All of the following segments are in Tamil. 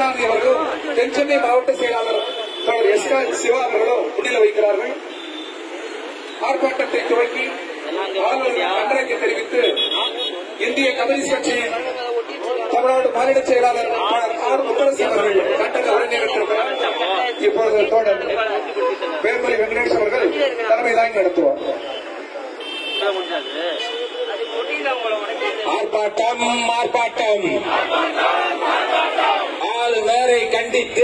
கருணாநிதி அவர்களும் தென் சென்னை மாவட்ட செயலாளர் தோழர் எஸ் கே சிவா அவர்களும் முன்னிலை வைக்கிறார்கள் ஆர்ப்பாட்டத்தை துவக்கி ஆளுநர் கண்டனத்தை தெரிவித்து இந்திய கம்யூனிஸ்ட் கட்சியின் தமிழ்நாடு மாநில செயலாளர் தோழர் ஆர் முத்தரசு அவர்கள் கண்டன உரை நிகழ்த்திருக்கிறார் இப்பொழுது தோழர் வேல்மொழி வெங்கடேஷ் அவர்கள் தலைமை தாங்கி நடத்துவார் ஆர்ப்பாட்டம் ஆர்ப்பாட்டம் ஆளுநரை கண்டித்து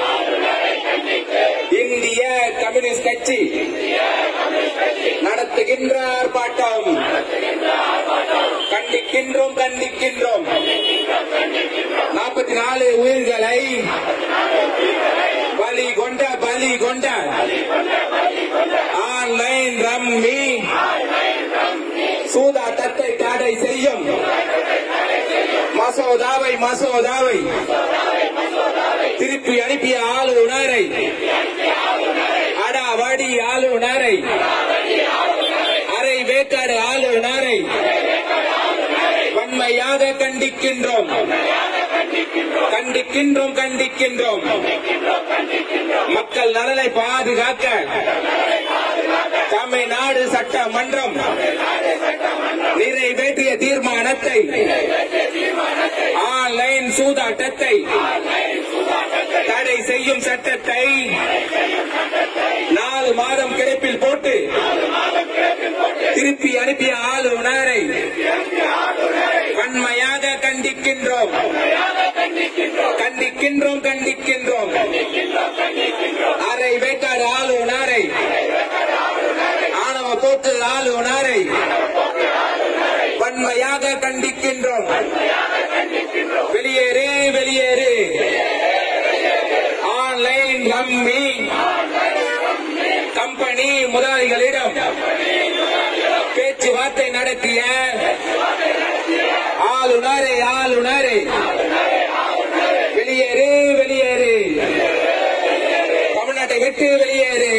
இந்திய கம்யூனிஸ்ட் கட்சி நடத்துகின்ற ஆர்ப்பாட்டம் கண்டிக்கின்றோம் கண்டிக்கின்றோம் நாற்பத்தி நாலு உயிர்களை பலி கொண்ட பலி கொண்ட ஆன்லைன் ரம்மி சூதாட்டத்தை தடை செய்யும் மசோதாவை மசோதாவை திருப்பி அனுப்பிய ஆளுநரை அடாவடி ஆளுநரை அரை வேக்காடு ஆளுநரை வன்மையாக கண்டிக்கின்றோம் கண்டிக்கின்றோம் கண்டிக்கின்றோம் மக்கள் நலனை பாதுகாக்க தமிழ்நாடு சட்டமன்றம் நிறைவேற்றிய தீர்மானத்தை ஆன்லைன் சூதாட்டத்தை தடை செய்யும் சட்டத்தை நாலு மாதம் கிடப்பில் போட்டு திருப்பி அனுப்பிய ஆளுநரை வன்மையாக கண்டிக்கின்றோம் கண்டிக்கின்றோம் கண்டிக்கின்றோம் அரை வேக்காடு ஆளுநரை ஆணவ போக்கு ஆளுநரை வன்மையாக கண்டிக்கின்றோம் வெளியேறு வெளியேறு ஆன்லைன் ரம்மி கம்பெனி முதலாளிகளிடம் பேச்சுவார்த்தை நடத்திய ஆளுநரே ஆளுநரே வெளியேறு வெளியேறு தமிழ்நாட்டை விட்டு வெளியேறு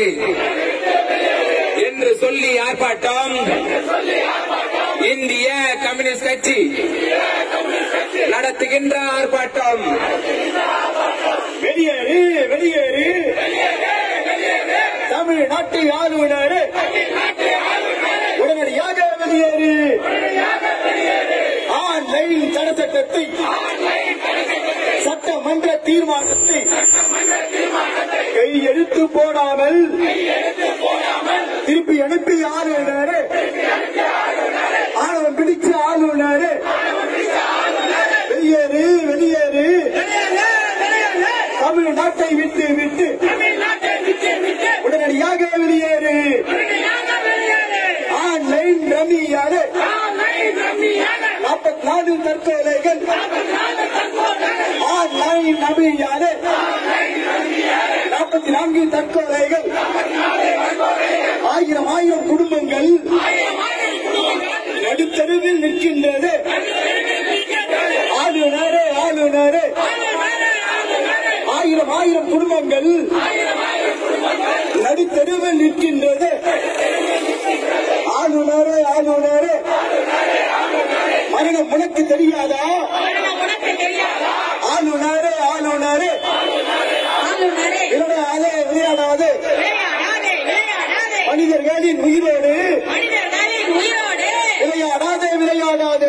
என்று சொல்லி ஆர்ப்பாட்டம் இந்திய கம்யூனிஸ்ட் கட்சி நடத்துகின்ற ஆர்ப்பாட்டம் வெளியேறு வெளியேறு தமிழ்நாட்டு ஆளுநர் உடனடியாக வெளியேறு ஆன்லைன் தடை சட்டத்தை சட்டமன்ற தீர்மானத்தை கையெழுத்து போடாமல் திருப்பி அனுப்பி ஆளுநர் ஆணவம் பிடிச்ச ஆளுநர் வெளியேறு வெளியேறு தமிழ்நாட்டை விட்டு விட்டு உடனடியாக வெளியேறு ஆன்லைன் ரம்மியாரு நாற்பத்தி நாலு தற்கொலைகள் ஆன்லைன் நபியாரு நாற்பத்தி நான்கு தற்கொலைகள் ஆயிரம் ஆயிரம் குடும்பங்கள் நடுத்தருவில் நிற்கின்றது ஆளுநரே ஆளுநரே ஆயிரம் ஆயிரம் குடும்பங்கள் நடுத்தருவில் நிற்கின்றது ஆளுநரே ஆளுநரே மரணம் உனக்கு தெரியாதா ஆளுநரே ஆளுநரே விளையாடாதே விளையாடாதே மனிதர்களின் உயிரோடு விளையாடாதே விளையாடாதே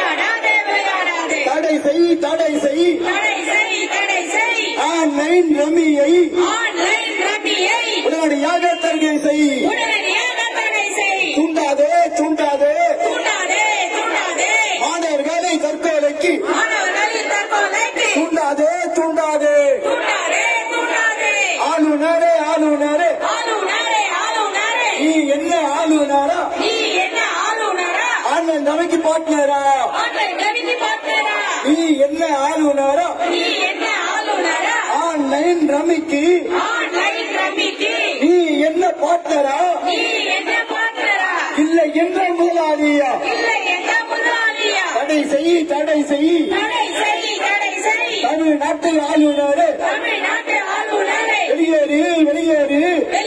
தடை செய் தடை செய் ஆன்லைன் ரம்மியை உடனடியாக தடை செய் தூண்டாதே தூண்டாதே மாணவர்களை தற்கொலைக்கு தூண்டாதே தூண்டாதே ஆளுநரே ஆளுநரே நீ என்ன ஆளுநரா ஆன்லைன் ரமிக்கு பார்ட்னரா நீ என்ன ஆளுநரா ஆன்லைன் ரமிக்கு நீ என்ன பார்ட்னரா இல்லை என்ற முதலாளியா தடை செய் தடை செய் தமிழ்நாட்டு ஆளுநரே வெளியேறு வெளியேறு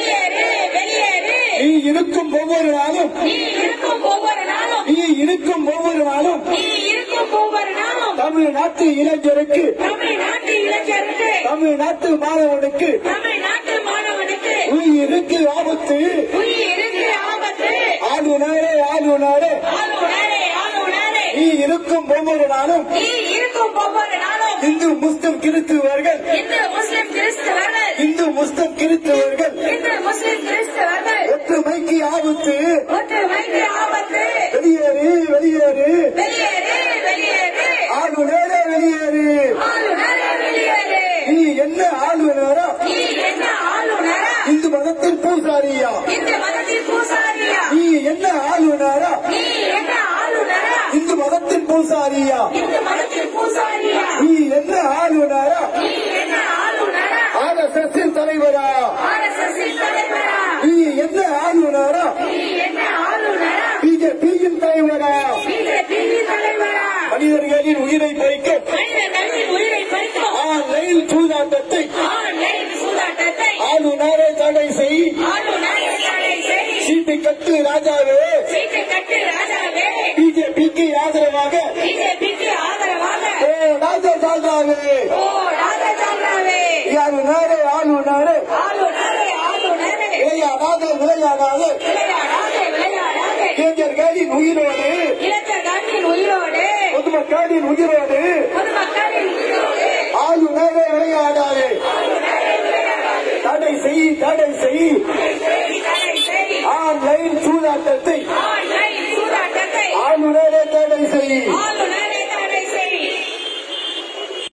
நீ இருக்கும் ஒவ்வொரு நாளும் நீ இருக்கும் ஒவ்வொரு நாளும் நீ இருக்கும் ஒவ்வொரு நாளும் நீ இருக்கும் ஒவ்வொரு நாளும் தமிழ்நாட்டு இளைஞருக்கு தமிழ்நாட்டு இளைஞர்கள் தமிழ்நாட்டு மாணவனுக்கு தமிழ்நாட்டு மாணவனுக்கு உயிருக்கு ஆபத்து உயிருக்கு ஆபத்து ஆளுநரே ஆளுநரே ஆளுநரே ஆளுநரே நீ இருக்கும் ஒவ்வொரு நாளும் நீ இருக்கும் ஒவ்வொரு நாளும் இந்து முஸ்லிம் கிறிஸ்துவர்கள் இந்து முஸ்லிம் கிறிஸ்தவர்கள் இந்து முஸ்லிம் கிறிஸ்துவர்கள் இந்து முஸ்லிம் கிறிஸ்தவர்கள் ஒற்றுமைக்கு ஆபத்து ஒற்றுமைக்கு ஆபத்து வெளியேறு வெளியேறு வெளியேறு வெளியேறு ஆளுநரே வெளியேறு ஆளுநரே வெளியேறு நீ என்ன ஆளுநரா நீ என்ன ஆளுநரா இந்து மதத்தின் பூசாரியா இந்த மதத்தின் பூசாரியா நீ என்ன ஆளுநரா நீ என்ன ஆளுநரா இந்து மதத்தின் பூசாரியா இந்த மதத்தின் பூசாரியா நீ என்ன ஆளுநரா நீ என்ன ஆளுநரா ஆர் எஸ் எஸ் தலைவரா ஆர்எஸ்எஸ் தலைவரா நீ என்ன ஆளுநரா நீ என்ன ஆளுநரா பிஜேபியின் தலைவரா பிஜேபி தலைவரா மனிதர்களின் உயிரை பறிக்கும் மனிதர்களின் உயிரை பறிக்கும் ஆன்லைன் சூதாட்டத்தை ஆன்லைன் சூதாட்டத்தை ஆளுநரை தடை செய் ஆளுநரை தடை செய் சீட்டு கட்டு ராஜாவே சீட்டு கட்டு ராஜாவே பிஜேபிக்கு ஆதரவாக பிஜேபிக்கு ஆதரவாக ஓ ராஜா ராஜாவே ஓ ராஜாவே ஆளுநரே ஆளுநரே ஆளுநரே ஆளுநரே விளையாடாத விளையாடாத விளையாடாதே விளையாடாதே இளைஞர்களின் உயிரோடு இளைஞர்களின் உயிரோடு பொதுமக்களின் உயிரோடு பொதுமக்களின் உயிரோடு ஆளுநரே விளையாடாதே தடை செய் தடை செய் தடை செய் ஆன்லைன் சூதாட்டத்தை ஆன்லைன் சூதாட்டத்தை ஆளுநரே தடை செய் ஆளுநரை